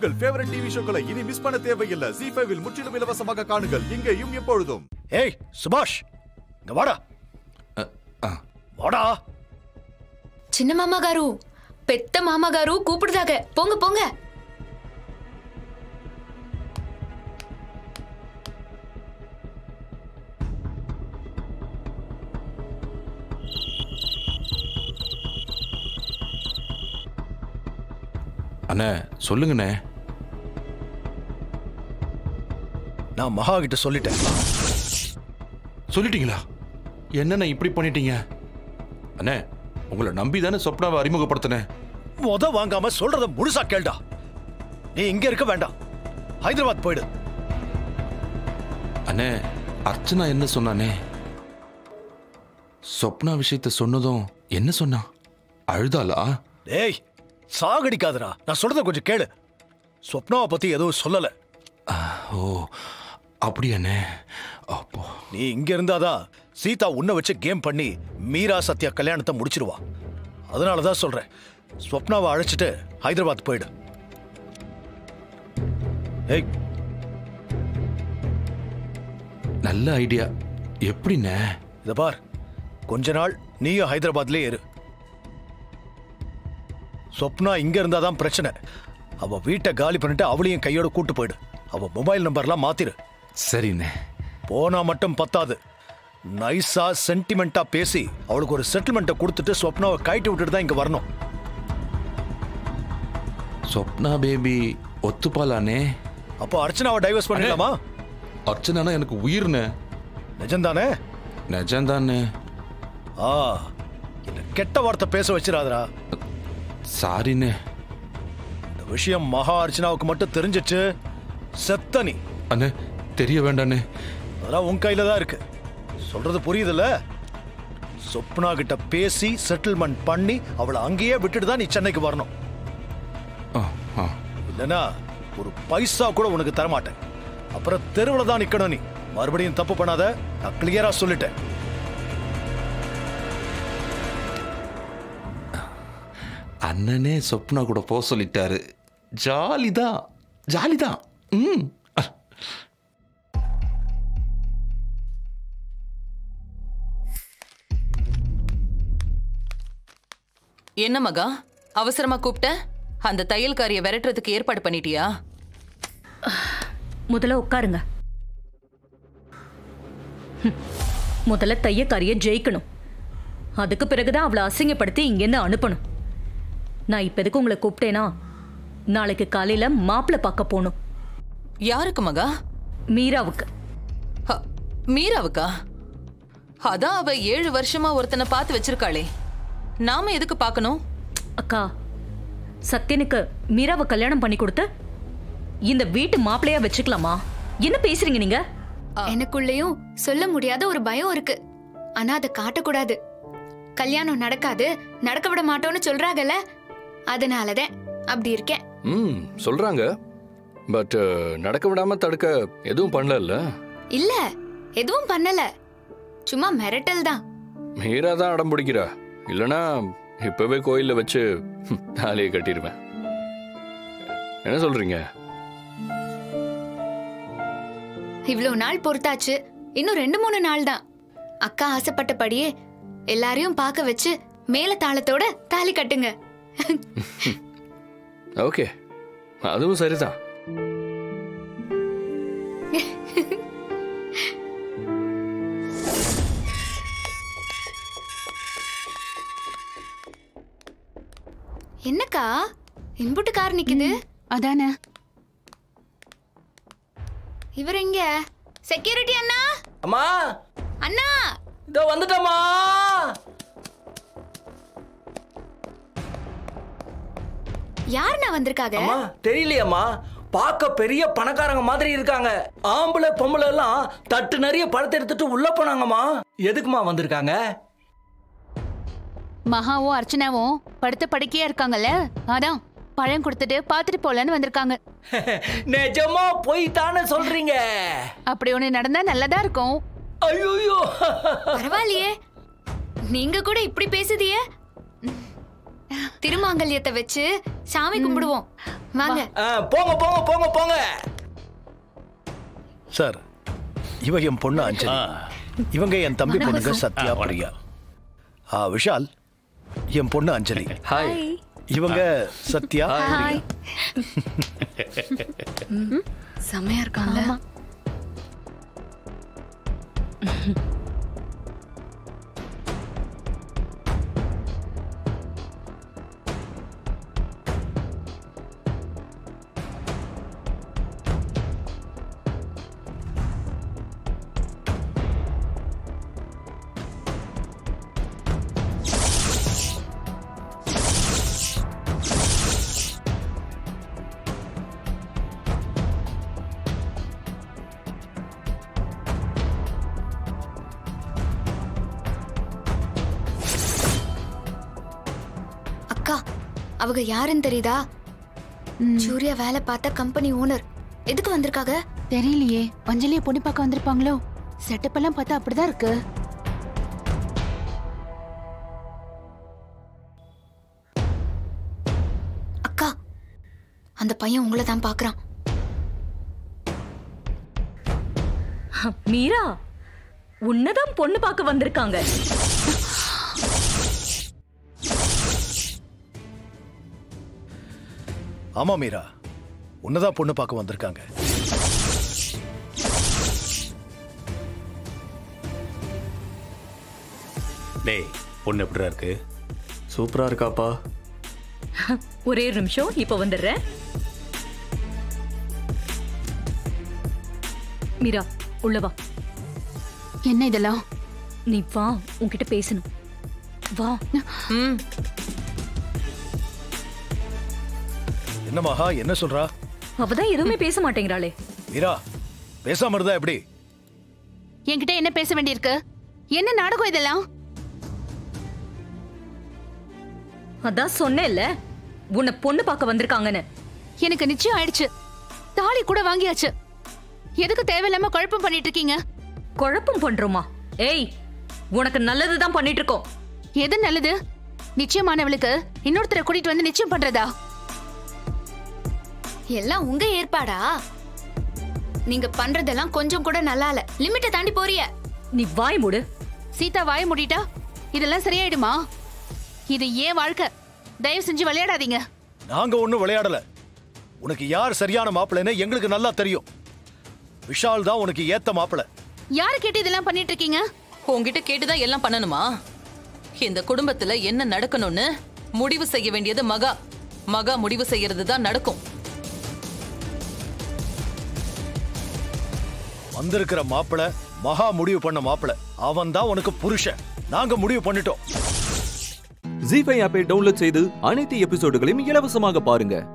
உங்கள் favourite TV ஷோக்களை இனி miss பண்ண தேவையில்லை ஜி ஃபைவில் முற்றிலும் இலவசமாக காணுங்கள் இங்கேயும் எப்பொழுதும் ஏய் சுபாஷ் இங்க வாடா வாடா చిన్న మామగారు పెద్ద మామగారు కూపుడుదాక పోంగ పోంగ அண்ணே சொல்லுங்கண்ணே நான் மகா கிட்ட சொல்லிட்டேன் சொல்லிட்டீங்களா என்னண்ணே இப்படி பண்ணிட்டீங்க அண்ணே உங்களை நம்பி தானே சொப்னாவை அறிமுகப்படுத்தினேன் முத வாங்காம சொல்றத முழுசா கேள்டா நீ இங்க இருக்க வேண்டாம் ஹைதராபாத் போயிடு அண்ணே அர்ச்சனா என்ன சொன்னானே சொப்னா விஷயத்த சொன்னதும் என்ன சொன்னா அழுதாளா டேய் சாகடிக்காதடா நான் சொல்றத கொஞ்சம் கேளு சொப்னாவை பத்தி எதுவும் சொல்லல ஓ அப்படியாண்ணே அப்போ நீ இங்க இருந்தாதான் சீதா உன்னை வச்சு கேம் பண்ணி மீரா சத்யா கல்யாணத்தை முடிச்சிருவா அதனால தான் சொல்றேன் ஸ்வப்னாவை அழைச்சிட்டு ஹைதராபாத் போயிடு ஏய் நல்ல ஐடியா எப்படிண்ணே இத பார் கொஞ்ச நாள் நீயும் ஹைதராபாத்லயே இரு சொப்னா இங்க இருந்தாதான் பிரச்சனை அவ வீட்டை காலி பண்ணிட்டு அவளையும் கையோட கூட்டு போயிடு அவ மொபைல் நம்பர்லாம் மாத்திரு சரிண்ணே போனா மட்டும் பத்தாது நைஸா சென்டிமெண்டா பேசி அவளுக்கு ஒரு செட்டில்மெண்ட்டை கொடுத்துட்டு சொப்னாவை கைட்டு விட்டுட்டு தான் இங்க வரணும் சொப்னா பேபி ஒத்துப்பாலானே அப்போ அர்ச்சனாவை டைவர்ஸ் பண்ணிடலாமா அர்ச்சனானா எனக்கு உயிர்ண்ணே நிஜம்தானே நிஜம்தானே ஆ என்ன கெட்ட வார்த்தை பேச வச்சிடாதடா சாரிண்ணே இந்த விஷயம் மகா அர்ச்சனாவுக்கு மட்டும் தெரிஞ்சிச்சு செத்த நீ அண்ணே தெரிய வேண்டாண்ணே அதெல்லாம் உன் கையில தான் இருக்கு சொல்றது புரியுதுல்ல சொப்னா கிட்ட பேசி செட்டில்மெண்ட் பண்ணி அவளை அங்கேயே விட்டுட்டு தான் நீ சென்னைக்கு வரணும் ஆ ஆ இல்லனா ஒரு பைசா கூட உனக்கு தரமாட்டேன் அப்புறம் தெருவில் தான் நிக்கணும் நீ மறுபடியும் தப்பு பண்ணாத நான் கிளியரா சொல்லிட்டேன் அண்ணனே சொப்னா கூட போக சொல்லிட்டாரு ஜாலிதான் ஜாலிதான் ம் என்ன மகா அவசரமா கூப்பிட்ட அந்த தையல்காரிய விரட்டுறதுக்கு ஏற்பாடு பண்ணிட்டியா முதல்ல உட்காருங்க ஹம். முதல்ல தையக்காரிய ஜெயிக்கணும் அதுக்கு பிறகுதான் அவளை அசிங்கப்படுத்தி இங்கேருந்து அனுப்பணும் நான் இப்ப எதுக்கு உங்களை கூப்பிட்டேனா நாளைக்கு காலையில மாப்பிள்ளை பார்க்க போகணும் யாருக்கு மகா மீராவுக்கு ஹ, மீராவுக்கா அதான் அவ ஏழு வருஷமா ஒருத்தனை பார்த்து வச்சிருக்காளே நாம எதுக்கு பார்க்கணும் அக்கா சத்யனுக்கு மீராவை கல்யாணம் பண்ணி கொடுத்து இந்த வீட்டு மாப்பிள்ளையா வச்சுக்கலாமா என்ன பேசுறீங்க நீங்க எனக்குள்ளேயும் சொல்ல முடியாத ஒரு பயம் இருக்கு ஆனா அதை காட்டக்கூடாது கல்யாணம் நடக்காது நடக்க விட மாட்டோம்னு சொல்றாங்கல்ல அதனாலதான் அப்படி இருக்கேன் ம் சொல்றாங்க பட் நடக்க விடாம தடுக்க எதுவும் பண்ணல இல்ல எதுவும் பண்ணல சும்மா மிரட்டல் தான் மீரா தான் அடம் பிடிக்கிறா இல்லனா இப்பவே கோயில்ல வச்சு ஹம், தாலியை கட்டிடுவேன் என்ன சொல்றீங்க இவ்ளோ நாள் பொறுத்தாச்சு இன்னும் ரெண்டு மூணு நாள் தான் அக்கா ஆசைப்பட்டபடியே எல்லாரையும் பார்க்க வச்சு மேல தாளத்தோட தாலி கட்டுங்க ஓகே அதுவும் சரிதான் என்னக்கா இம்புட்டு கார் நிக்குது அதானே இவர் எங்க செக்யூரிட்டி அண்ணா அம்மா அண்ணா இதோ வந்துட்டம்மா யாருண்ணா வந்திருக்காங்க அம்மா தெரியலையம்மா பார்க்க பெரிய பணக்காரங்க மாதிரி இருக்காங்க ஆம்பளை பொம்பளை எல்லாம் தட்டு நிறைய பழத்தை எடுத்துட்டு உள்ள போனாங்கம்மா எதுக்குமா வந்திருக்காங்க மகாவும் அர்ச்சனாவும் படுத்த படுக்கையா இருக்காங்கல்ல அதான் பழம் கொடுத்துட்டு பாத்துட்டு போலான்னு வந்திருக்காங்க நிஜமா போய் தானே சொல்றீங்க அப்படி ஒண்ணு நடந்தா நல்லதா இருக்கும் ஐயோ பரவாயில்லையே நீங்க கூட இப்படி பேசுதியே திருமாங்கல்யத்தை வச்சு சாமி கும்பிடுவோம் வாங்க ஆ, போங்க போங்க போங்க போங்க சார் இவ என் பொண்ணு அஞ்சலி இவங்க என் தம்பி பொண்ணுங்க சத்யா பிரியா ஆ விஷால் என் பொண்ணு அஞ்சலி ஹாய் இவங்க சத்யா ஹாய் செம்மையா இருக்காங்க அக்கா அவங்க யாருன்னு தெரியுதா சூர்யா வேலை பார்த்த கம்பெனி ஓனர் எதுக்கு வந்திருக்காங்க தெரியலையே அஞ்சலிய பொண்ணு பார்க்க வந்திருப்பாங்களோ செட்டப் எல்லாம் பார்த்தா அப்படிதான் இருக்கு அக்கா அந்த பையன் உங்களை தான் பாக்குறான் மீரா உன்னதான் பொண்ணு பார்க்க வந்திருக்காங்க ஆமா மீரா உன்னதான் பொண்ணு பார்க்க வந்திருக்காங்க டேய் பொண்ணு எப்படிடா இருக்கு சூப்பரா இருக்காப்பா ஒரே ஒரு நிமிஷம் இப்ப வந்துடுறேன் மீரா உள்ள வா என்ன இதெல்லாம் நீ வா உன்கிட்ட பேசணும் வா ம் என்ன மகா என்ன சொல்றா அவதான் எதுவுமே பேச மாட்டேங்கிறாளே மீரா பேசாம இருந்தா எப்படி என்கிட்ட என்ன பேச வேண்டியிருக்கு என்ன நாடகம் இதெல்லாம் அதான் சொன்னேன்ல உன்னை பொண்ணு பார்க்க வந்திருக்காங்கன்னு எனக்கு நிச்சயம் ஆயிடுச்சு தாலி கூட வாங்கியாச்சு எதுக்கு தேவையில்லாம குழப்பம் பண்ணிட்டு இருக்கீங்க குழப்பம் பண்றோமா ஏய் உனக்கு நல்லதுதான் பண்ணிட்டு இருக்கோம் எது நல்லது நிச்சயமானவளுக்கு இன்னொருத்தரை கூட்டிட்டு வந்து நிச்சயம் பண்றதா எல்லாம் உங்க ஏற்பாடா நீங்க பண்றதெல்லாம் கொஞ்சம் கூட நல்லா இல்ல லிமிட்டை தாண்டி போறிய நீ வாய் மூடு சீதா வாய மூடிட்டா இதெல்லாம் சரியாயிடுமா இது ஏன் வாழ்க்கை தயவு செஞ்சு விளையாடாதீங்க நாங்க ஒண்ணும் விளையாடல உனக்கு யார் சரியான மாப்பிள்ளைன்னு எங்களுக்கு நல்லா தெரியும் விஷால் தான் உனக்கு ஏத்த மாப்பிள்ளை யாரு கேட்டு இதெல்லாம் பண்ணிட்டு இருக்கீங்க உங்ககிட்ட கேட்டுதான் எல்லாம் பண்ணணுமா இந்த குடும்பத்துல என்ன நடக்கணும்னு முடிவு செய்ய வேண்டியது மகா மகா முடிவு செய்யறது தான் நடக்கும் வந்திருக்கிற மாப்பிள்ளை மகா முடிவு பண்ண மாப்பிள்ளை அவன் தான் உனக்கு புருஷன் நாங்க முடிவு பண்ணிட்டோம் ஜி ஃபைவ் ஆப்பை டவுன்லோட் செய்து அனைத்து எபிசோடுகளையும் இலவசமாக பாருங்க